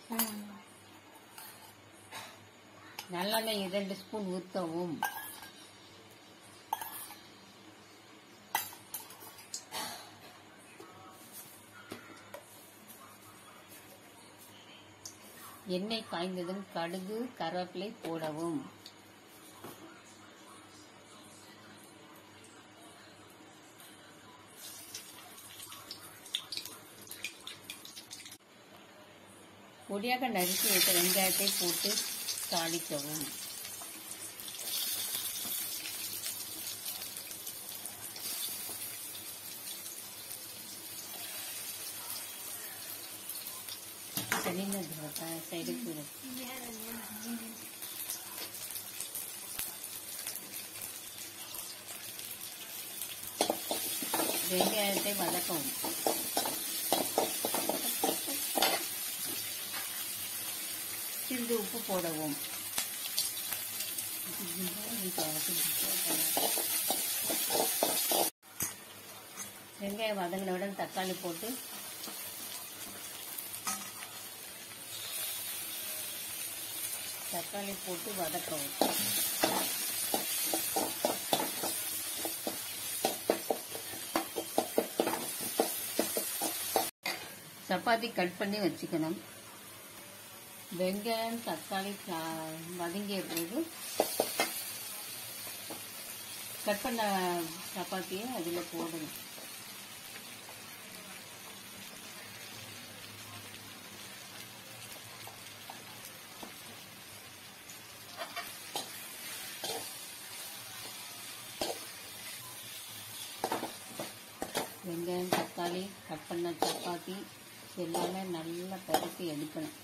நல்லெண்ணெய் இரண்டு ஸ்பூன் ஊற்றவும் எண்ணெய் காய்ந்ததும் கடுகு கருவேப்பிலை போடவும் பொடியாக நறுக்கி வைத்த வெங்காயத்தை போட்டு தாளிக்கவும் சரிங்க சைடுக்கு வெங்காயத்தை வதக்கவும் சிறிது உப்பு போடவும் வெங்காயம் வதங்கினவுடன் தக்காளி போட்டு தக்காளி போட்டு வதக்கவும் சப்பாத்தி கட் பண்ணி வச்சுக்கணும் வெங்காயம் தக்காளி சா- வதங்கிய பிறகு கட் பண்ண சப்பாத்தியை அதில் போடணும் வெங்காயம் தக்காளி கட் பண்ண சப்பாத்தி எல்லாமே நல்லா பருத்தி எடுக்கணும்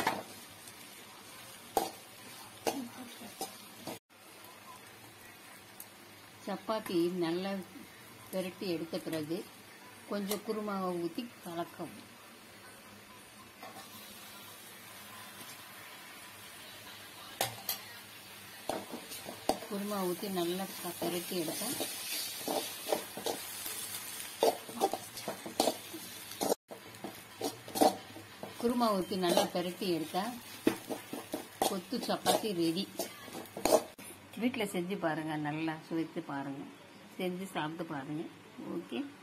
சப்பாத்தி நல்லா பெரட்டி எடுத்த பிறகு கொஞ்சம் குருமாவை ஊற்றி கலக்கவும் குருமா ஊற்றி நல்லா க- பெரட்டி எடுத்தேன் குருமா ஊற்றி நல்லா பெரட்டி எடுத்தா கொத்து சப்பாத்தி ரெடி வீட்டில் செஞ்சு பாருங்கள் நல்லா சுவைத்து பாருங்கள் செஞ்சு சாப்பிட்டு பாருங்கள் ஓகே